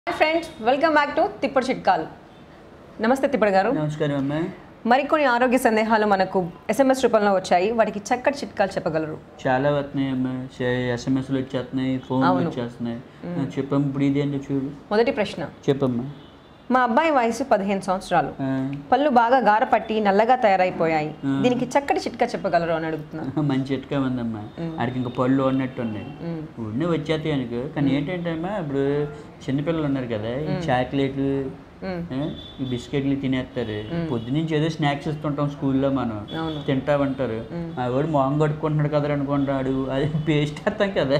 Friends welcome back to తిప్పడు చిట్కాలు నమస్తే తిప్పడు గారు నమస్కారం అమ్మా మరికొన్ని ఆరోగ్య సందేహాలు మనకు ఎస్ఎంఎస్ రూపంలో వచ్చాయి వాటికి చక్కటి చిట్కాలు చెప్పగలరు చాలా వస్తున్నాయి అమ్మా ఎస్ఎంఎస్లు వచ్చేస్తున్నాయి ఫోన్లు వచ్చేస్తున్నాయి చెప్పమ్మా ఇప్పుడు ఇదేంటి చూడు మొదటి ప్రశ్న చెప్పమ్మా మా అబ్బాయి వయసు పదిహేను సంవత్సరాలు ఆ, పళ్ళు బాగా గారపట్టి నల్లగా తయారైపోయాయి దీనికి చక్కటి చిట్కా చెప్పగలరు అని అడుగుతున్నా మంచి చిట్కా ఉందమ్మా ఆడికి ఇంకా పళ్ళు ఉన్నట్టు ఉన్నాయి ఉండి వచ్చేస్తాయి అనుకో కానీ ఏంటంటే అమ్మా ఇప్పుడు చిన్నపిల్లలు ఉన్నారు కదా ఈ చాక్లెట్లు ఆ, ఈ బిస్కెట్లు తినేస్తారు పొద్దునుంచి ఏదో స్నాక్స్ ఇస్తుంటాం స్కూల్లో మనం తింటా ఉంటారు ఆ వాడు మొహం కడుక్కుంటున్నాడు కదా అనుకుంటాడు అది పేస్ట్ వేస్తాం కదా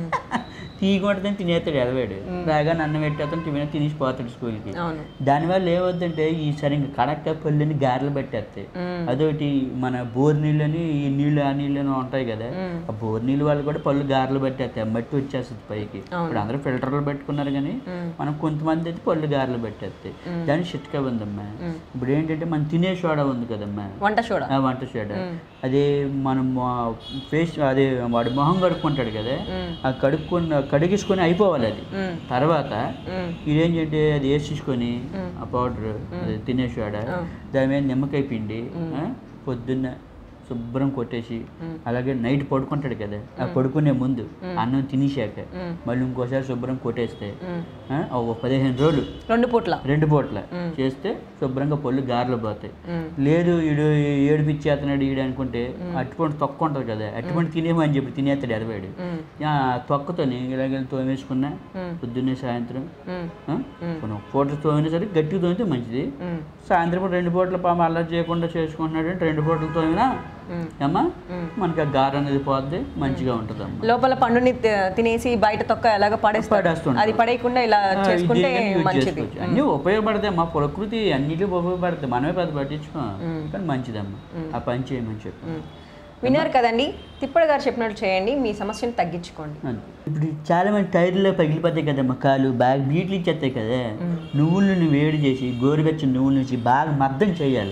తీయకుంటే తినేస్తాడు ఎదవాడు రాగానే అన్నం పెట్టేస్తాం తినే తినేసి పోతాడు స్కూల్కి అవును దానివల్ల ఏమవుతుందంటే ఈ సరిగ్గా కడక్క పళ్ళని గారెలు పెట్టేస్తాయి అదొకటి మన బోర్ నీళ్ళని ఈ నీళ్ళు ఆ నీళ్ళు అని ఉంటాయి కదా ఆ బోర్ నీళ్ళు వాళ్ళు కూడా పళ్ళు గారెలు పెట్టేస్తాయి మట్టి వచ్చేస్తుంది పైకి ఇప్పుడు అందరూ ఫిల్టర్లు పెట్టుకున్నారు కానీ మనం కొంతమంది అయితే పళ్ళు గారెలు పెట్టేస్తాయి దాని చిట్కా ఉందమ్మా ఇప్పుడు ఏంటంటే మనం తినే సోడా ఉంది కదమ్మా వంట చూడ ఆ వంట సోడా అదే మనం ఫేస్ అదే వాడు మొహం కడుక్కుంటాడు కదా ఆ కడుక్కున్న కడిగించుకొని అయిపోవాలి అది తర్వాత ఇదేం చేయండి అది వేసేసుకొని ఆ పౌడర్ అది తినే సోడా దాని మీద నిమ్మకాయ పిండి ఆ, పొద్దున్న శుభ్రం కొట్టేసి అలాగే నైట్ పడుకుంటాడు కదా ఆ పడుకునే ముందు అన్నం తినేసాక మళ్ళీ ఇంకోసారి శుభ్రం కొట్టేస్తే ఆ, ఒక పదిహేను రోజులు రెండు పూట్ల రెండు పూట్ల చేస్తే శుభ్రంగా పళ్ళు గారెలు పోతాయి లేదు ఈడు ఏడిపిచ్చేస్తున్నాడు ఈడు అనుకుంటే అట్టుపండు తొక్క ఉంటుంది కదా అట్టుపండు తినేమని చెప్పి తినేస్తాడు ఎదవాడు ఆ తొక్కతోని ఇలాగ తోమేసుకున్నా పొద్దున్నే సాయంత్రం ఆ? కొన్ని ఒక పూట తోమినా సరే గట్టిగా తోమితే మంచిది సాయంత్రం పూట రెండు పూటల పాము అల్లరి చేయకుండా చేసుకుంటున్నాడు అంటే రెండు పూటలు తోమినా అమ్మా మనకి ఆ గార అనేది పోద్ది మంచిగా ఉంటుంది అమ్మా లోపల పండుని తి- తినేసి బయట తొక్క ఎలాగ పడేస్తారు పడేస్తుంటాం. అది పడేయకుండా ఇలా చేసుకుంటే ఇది యూజ్ మంచిది చేసుకోవచ్చు. అన్నీ ఉపయోగపడతాయి మా ప్రకృతి అన్నిటికీ ఉపయోగపడతాయి మనమే పెద్ద పట్టించుకో కానీ మంచిదమ్మా ఆ పని చేయమని చెప్పు విన్నారు కదండి తిప్పడు గారు చెప్పినట్టు చేయండి మీ సమస్యను తగ్గించుకోండి అంతే. ఇప్పుడు చాలా మంది టైర్లో పగిలిపోతాయి కదమ్మా కాలు బాగా బీట్లు ఇచ్చేస్తాయి కదా నువ్వులను వేడి చేసి గోరువెచ్చని నువ్వుల నుంచి బాగా మద్దం చేయాలి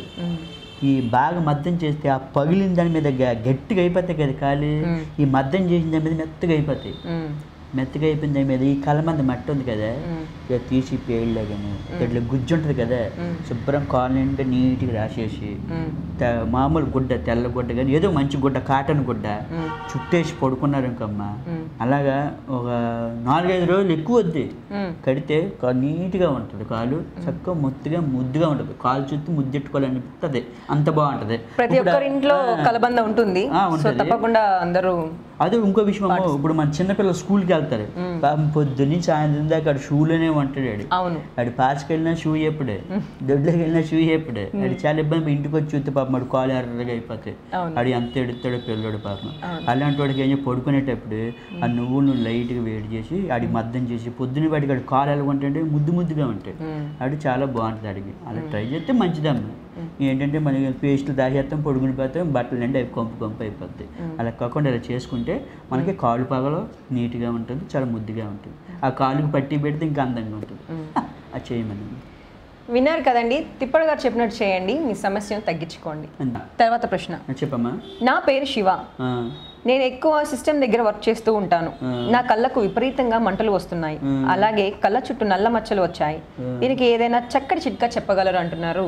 ఈ బాగా మద్దం చేస్తే ఆ పగిలిన దాని మీద గ- గట్టిగా అయిపోతాయి కదా కాలు ఈ మద్దం చేసిన దాని మీద మెత్తగా అయిపోతాయి ఉమ్, మెత్తగా అయిపోయిన దాని మీద ఈ కలమంద మట్టి ఉంది కదా ఇక తీసి పేళ్ళ కానీ ఇట్లా గుజ్జు ఉంటుంది కదా శుభ్రం కాలు నిండా నీట్గా రాసేసి త- మామూలు గుడ్డ తెల్ల గుడ్డ కానీ ఏదో మంచి గుడ్డ కాటన్ గుడ్డ చుట్టేసి పడుకున్నారు ఇంకమ్మా అలాగా ఒక నాలుగైదు రోజులు ఎక్కువ వద్ది ఉమ్, కడితే కా- నీట్గా ఉంటుంది కాలు చక్కగా ముద్దుగా ముద్దుగా ఉంటుంది కాలు చుట్టూ ముద్దెట్టుకోవాలనిపిస్తుంది అంత బాగుంటుంది ప్రతి ఒక్కరి ఇంట్లో కలబంద ఉంటుంది ఆ, సో ఉంటుంది. తప్పకుండా అందరూ అదే ఇంకో విషయం అమ్మో, ఇప్పుడు మన చిన్నపిల్లలు స్కూల్కి వెళ్తారు పాపం పొద్దున్నీ సాయంత్రం దాకా ఆడు షూలోనే ఉంటాడు ఆడు అవును ఆడు పాస్కి వెళ్ళినా షూ ఎప్పుడే దొడ్లోకి వెళ్ళినా షూ ఎప్పుడే ఆడు చాలా ఇబ్బంది ఇంటికి వచ్చి చూస్తే పాపం ఆడు కాలు ఎర్రగా అయిపోతాయి అవును. ఆడు ఎంత ఎడుతాడో పిల్లడు పాపం అలాంటి వాడికి ఏం చేయాలి, పడుకునేటప్పుడు ఆ నువ్వులు లైట్గా వేడి చేసి ఆడికి మద్దం చేసి పొద్దున వాడికి ఆడు కాలు ఎలా ఉంటాయంటే ముద్దు ముద్దుగా ఉంటాయి ఉమ్, ఆడు చాలా బాగుంటుంది అడిగి అలా ట్రై చేస్తే మంచిదమ్మా ఏంటంటే మనకి పేస్ట్లు దాచేస్తాం పొడుగుని పోతాం బట్టలు నిండి అవి కొంపు కొంపు అయిపోతాయి అలా కాకుండా ఇలా చేసుకుంటే మనకి కాలు పగలో నీట్గా ఉంటుంది చాలా ముద్దుగా ఉంటుంది ఆ కాలుకి పట్టి పెడితే ఇంకా అందంగా ఉంటుంది అది చేయమని విన్నారు కదండి తిప్పడు గారు చెప్పినట్టు చేయండి మీ సమస్యను తగ్గించుకోండి అంతే. తర్వాత ప్రశ్న ఆ, చెప్పమ్మా నా పేరు శివ ఆ, నేను ఎక్కువ సిస్టమ్ దగ్గర వర్క్ చేస్తూ ఉంటాను నా కళ్ళకు విపరీతంగా మంటలు వస్తున్నాయి అలాగే కళ్ళ చుట్టూ నల్ల మచ్చలు వచ్చాయి దీనికి ఏదైనా చక్కటి చిట్కా చెప్పగలరు అంటున్నారు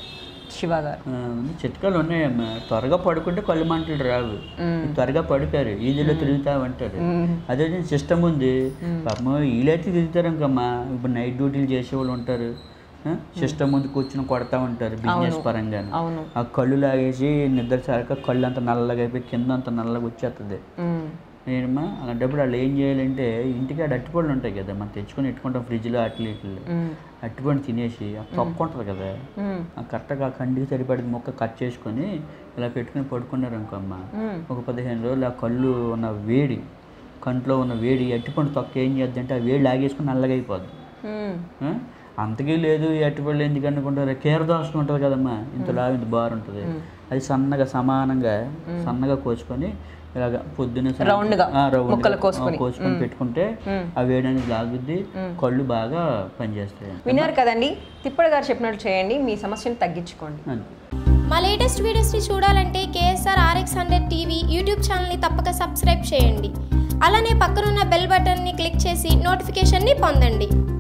శివ గారు ఆ, చిట్కాలు ఉన్నాయమ్మా త్వరగా పడుకుంటే కళ్ళు మంటలు రావు త్వరగా పడుకోరు ఈజీలో తిరుగుతా ఉంటారు అదే సిస్టమ్ ఉంది పాపం వీళ్ళైతే తిరుగుతారు ఇంకమ్మా ఇప్పుడు నైట్ డ్యూటీలు చేసేవాళ్ళు ఉంటారు సిస్టమ్ ముందు కూర్చుని కొడతా ఉంటారు బిజినెస్ పరంగా అవును ఆ కళ్ళు లాగేసి నిద్ర సారక కళ్ళు అంత నల్లగా అయిపోయి కింద అంత నల్లగా వచ్చేస్తుంది ఉమ్, నేనమ్మా అలాంటప్పుడు వాళ్ళు ఏం చేయాలంటే ఇంటికి ఆడ అట్టిపళ్ళు ఉంటాయి కదా మనం తెచ్చుకొని పెట్టుకుంటాం ఫ్రిడ్జ్లో అట్లు ఇట్లు ఉమ్, అట్టిపండు తినేసి ఆ తొక్క ఉంటుంది కదా ఉమ్, ఆ కరెక్ట్గా ఆ కండికి సరిపడి మొక్క కట్ చేసుకొని ఇలా పెట్టుకుని పడుకున్నారు అనుకో అమ్మ ఉమ్, ఒక పదిహేను రోజులు ఆ కళ్ళు ఉన్న వేడి కంట్లో ఉన్న వేడి అట్టిపండు తొక్క ఏం చేద్దంటే ఆ వేడి లాగేసుకుని నల్లగా అయిపోద్ది ఉమ్, ఆ? అంతకీ లేదు ఈ అట్టిపళ్ళు ఎందుకు అనుకుంటారు కీరదోసం ఉంటుంది కదమ్మా ఇంతలా ఇంత బార్ ఉంటుంది అది సన్నగా సమానంగా సన్నగా కోసుకొని ఇలాగ పొద్దున్నే సాయంత్రం- రౌండ్గా, ఆ, రౌండ్గా, ముక్కలు ఆ, కోసుకొని. కోసుకొని పెట్టుకుంటే ఆ వేడి అనేది లాగుద్ది కళ్ళు బాగా పనిచేస్తాయి విన్నారు కదండి తిప్పడు గారు చెప్పినట్టు చేయండి మీ సమస్యను తగ్గించుకోండి అంతే మా లేటెస్ట్ వీడియోస్ని చూడాలంటే KSR RX hundred TV YouTube ఛానల్ని తప్పక సబ్స్క్రైబ్ చేయండి అలానే పక్కనున్న బెల్ బటన్ని క్లిక్ చేసి నోటిఫికేషన్ని పొందండి